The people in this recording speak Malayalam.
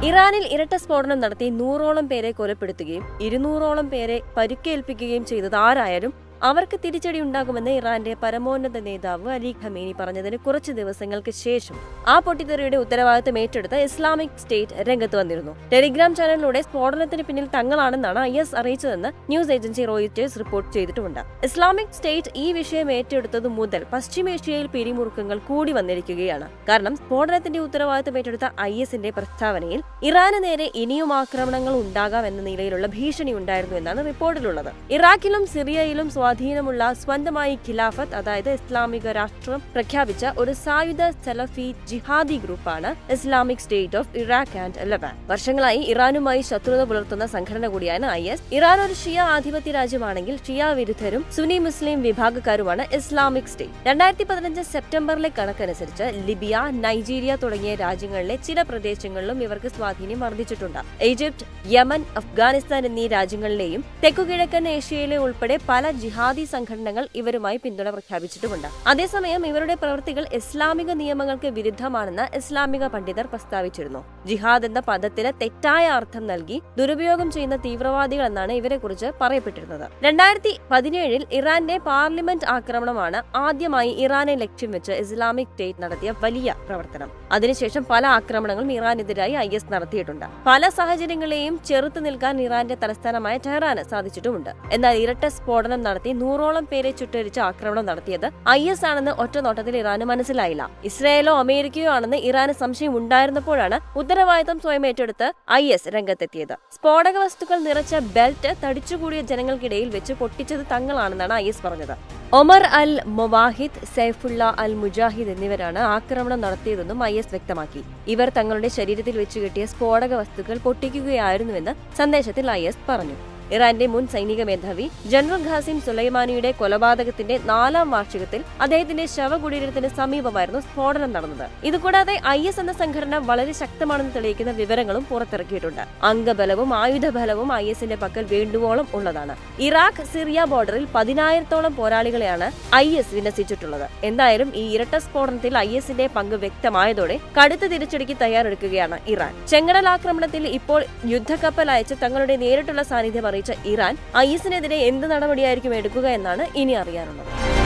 ഇറാനിൽ ഇരട്ട സ്ഫോടനം നടത്തി നൂറോളം പേരെ കൊലപ്പെടുത്തുകയും ഇരുന്നൂറോളം പേരെ പരിക്കേൽപ്പിക്കുകയും ചെയ്തത് ആരായാലും അവർക്ക് തിരിച്ചടി ഉണ്ടാകുമെന്ന് ഇറാന്റെ പരമോന്നത നേതാവ് അലി ഖമേനി പറഞ്ഞതിന് കുറച്ച് ദിവസങ്ങൾക്ക് ശേഷം ആ പൊട്ടിത്തെറിയുടെ ഉത്തരവാദിത്തം ഏറ്റെടുത്ത ഇസ്ലാമിക് സ്റ്റേറ്റ് രംഗത്ത് വന്നിരുന്നു ടെലിഗ്രാം ചാനലിലൂടെ സ്ഫോടനത്തിന് പിന്നിൽ തങ്ങളാണെന്നാണ് ഐ എസ് അറിയിച്ചതെന്ന് ന്യൂസ് ഏജൻസി റോയിറ്റേഴ്സ് റിപ്പോർട്ട് ചെയ്തിട്ടുമുണ്ട് ഇസ്ലാമിക് സ്റ്റേറ്റ് ഈ വിഷയം ഏറ്റെടുത്തതു മുതൽ പശ്ചിമേഷ്യയിൽ പിരിമുറുക്കങ്ങൾ കൂടി വന്നിരിക്കുകയാണ് കാരണം സ്ഫോടനത്തിന്റെ ഉത്തരവാദിത്തം ഏറ്റെടുത്ത ഐ എസിന്റെ പ്രസ്താവനയിൽ ഇറാന് നേരെ ഇനിയും ആക്രമണങ്ങൾ ഉണ്ടാകാം എന്ന നിലയിലുള്ള ഭീഷണി ഉണ്ടായിരുന്നു എന്നാണ് റിപ്പോർട്ടിലുള്ളത് ഇറാഖിലും സിറിയയിലും സ്വാധീനമുള്ള സ്വന്തമായി ഖിലാഫത്ത് അതായത് ഇസ്ലാമിക രാഷ്ട്രം പ്രഖ്യാപിച്ച ഒരു സായുധ സലഫി ജിഹാദി ഗ്രൂപ്പാണ് Islamic State of Iraq and ലബാൻ വർഷങ്ങളായി ഇറാനുമായി ശത്രുത പുലർത്തുന്ന സംഘടന കൂടിയാണ് ഐ എസ് ഇറാൻ ഒരു ഷിയ ആധിപത്യ രാജ്യമാണെങ്കിൽ ഷിയ വിരുദ്ധരും സുന്നി മുസ്ലിം വിഭാഗക്കാരുമാണ് ഇസ്ലാമിക് സ്റ്റേറ്റ് രണ്ടായിരത്തി പതിനഞ്ച് സെപ്റ്റംബറിലെ കണക്കനുസരിച്ച് ലിബിയ നൈജീരിയ തുടങ്ങിയ രാജ്യങ്ങളിലെ ചില പ്രദേശങ്ങളിലും ഇവർക്ക് സ്വാധീനം വർദ്ധിച്ചിട്ടുണ്ട് ഈജിപ്ത് യമൻ അഫ്ഗാനിസ്ഥാൻ എന്നീ രാജ്യങ്ങളിലെയും തെക്കുകിഴക്കൻ ഏഷ്യയിലെ ഉൾപ്പെടെ പല ജിഹാദി സംഘടനകൾ ഇവരുമായി പിന്തുണ പ്രഖ്യാപിച്ചിട്ടുമുണ്ട് അതേസമയം ഇവരുടെ പ്രവൃത്തികൾ ഇസ്ലാമിക നിയമങ്ങൾക്ക് വിരുദ്ധമാണെന്ന് ഇസ്ലാമിക പണ്ഡിതർ പ്രസ്താവിച്ചിരുന്നു ജിഹാദ് എന്ന പദത്തിന് തെറ്റായ അർത്ഥം നൽകി ദുരുപയോഗം ചെയ്യുന്ന തീവ്രവാദികൾ എന്നാണ് ഇവരെക്കുറിച്ച് പറയപ്പെട്ടിരുന്നത് രണ്ടായിരത്തി പതിനേഴിൽ ഇറാന്റെ പാർലമെന്റ് ആക്രമണമാണ് ആദ്യമായി ഇറാനെ ലക്ഷ്യം വെച്ച് ഇസ്ലാമിക് സ്റ്റേറ്റ് നടത്തിയ വലിയ പ്രവർത്തനം അതിനുശേഷം പല ആക്രമണങ്ങളും ഇറാനെതിരായി ഐ എസ് നടത്തിയിട്ടുണ്ട് പല സാഹചര്യങ്ങളെയും ചെറുത്തു നിൽക്കാൻ ഇറാന്റെ തലസ്ഥാനമായ ടെഹ്റാന് സാധിച്ചിട്ടുമുണ്ട് എന്നാൽ ഇരട്ട സ്ഫോടനം നടത്തി നൂറോളം പേരെ ചുട്ടരിച്ച് ആക്രമണം നടത്തിയത് ഐ എസ് ആണെന്ന് ഒറ്റ നോട്ടത്തിൽ ഇറാന് മനസ്സിലായില്ല ഇസ്രായേലോ അമേരിക്കയോ ആണെന്ന് ഇറാന് സംശയം ഉണ്ടായിരുന്നപ്പോഴാണ് ഉത്തരവാദിത്തം സ്വയം ഏറ്റെടുത്ത് ഐ എസ് രംഗത്തെത്തിയത് സ്ഫോടക വസ്തുക്കൾ നിറച്ച ബെൽറ്റ് തടിച്ചുകൂടിയ ജനങ്ങൾക്കിടയിൽ വെച്ച് പൊട്ടിച്ചത് തങ്ങളാണെന്നാണ് ഐ എസ് പറഞ്ഞത് ഒമർ അൽ മൊവാഹിദ് സൈഫുള്ള അൽ മുജാഹിദ് എന്നിവരാണ് ആക്രമണം നടത്തിയതെന്നും ഐ എസ് വ്യക്തമാക്കി ഇവർ തങ്ങളുടെ ശരീരത്തിൽ വെച്ച് കെട്ടിയ സ്ഫോടക വസ്തുക്കൾ പൊട്ടിക്കുകയായിരുന്നുവെന്ന് സന്ദേശത്തിൽ ഐ എസ് പറഞ്ഞു ഇറാന്റെ മുൻ സൈനിക മേധാവി ജനറൽ ഖാസിം സുലൈമാനിയുടെ കൊലപാതകത്തിന്റെ നാലാം വാർഷികത്തിൽ അദ്ദേഹത്തിന്റെ ശവകുടീരത്തിന് സമീപമായിരുന്നു സ്ഫോടനം നടന്നത് ഇതുകൂടാതെ ഐ എസ് എന്ന സംഘടന വളരെ ശക്തമാണെന്ന് തെളിയിക്കുന്ന വിവരങ്ങളും പുറത്തിറക്കിയിട്ടുണ്ട് അംഗബലവും ആയുധബലവും ഐ എസിന്റെ പക്കൽ വേണ്ടുവോളം ഉള്ളതാണ് ഇറാഖ് സിറിയ ബോർഡറിൽ പതിനായിരത്തോളം പോരാളികളെയാണ് ഐ എസ് വിന്യസിച്ചിട്ടുള്ളത് എന്തായാലും ഈ ഇരട്ട സ്ഫോടനത്തിൽ ഐ എസിന്റെ പങ്ക് വ്യക്തമായതോടെ കടുത്ത തിരിച്ചടിക്ക് തയ്യാറെടുക്കുകയാണ് ഇറാൻ ചെങ്കടൽ ആക്രമണത്തിൽ ഇപ്പോൾ യുദ്ധക്കപ്പൽ അയച്ച് തങ്ങളുടെ നേരിട്ടുള്ള സാന്നിധ്യം അറിയിച്ച ഇറാൻ ഐ എസിനെതിരെ എന്ത് നടപടിയായിരിക്കും എടുക്കുക എന്നാണ് ഇനി അറിയാനുള്ളത്